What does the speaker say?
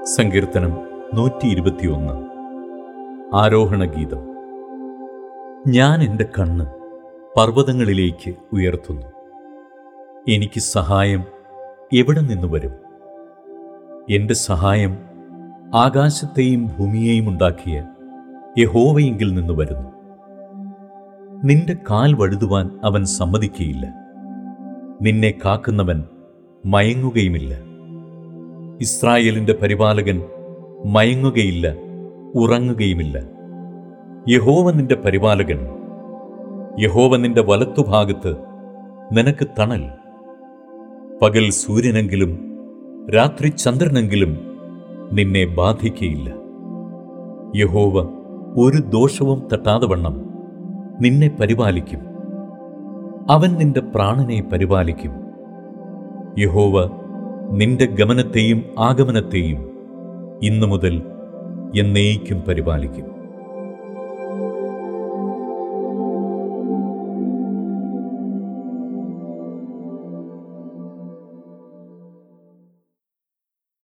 സങ്കീർത്തനം നൂറ്റി ഇരുപത്തിയൊന്ന് ആരോഹണ ഗീതം ഞാൻ എൻ്റെ കണ്ണ് പർവ്വതങ്ങളിലേക്ക് ഉയർത്തുന്നു എനിക്ക് സഹായം എവിടെ നിന്ന് വരും എൻ്റെ സഹായം ആകാശത്തെയും ഭൂമിയെയും ഉണ്ടാക്കിയ യഹോവയെങ്കിൽ നിന്ന് വരുന്നു നിന്റെ കാൽ വഴുതുവാൻ അവൻ സമ്മതിക്കുകയില്ല നിന്നെ കാക്കുന്നവൻ മയങ്ങുകയുമില്ല ഇസ്രായേലിന്റെ പരിപാലകൻ മയങ്ങുകയില്ല ഉറങ്ങുകയുമില്ല യഹോവ നിന്റെ പരിപാലകൻ യഹോവ നിന്റെ വലത്തുഭാഗത്ത് നിനക്ക് തണൽ പകൽ സൂര്യനെങ്കിലും രാത്രി ചന്ദ്രനെങ്കിലും നിന്നെ ബാധിക്കയില്ല യഹോവ ഒരു ദോഷവും തട്ടാതെ വണ്ണം നിന്നെ പരിപാലിക്കും അവൻ നിന്റെ പ്രാണനെ പരിപാലിക്കും യഹോവ നിന്റെ ഗമനത്തെയും ആഗമനത്തെയും ഇന്നു മുതൽ എന്നേക്കും പരിപാലിക്കും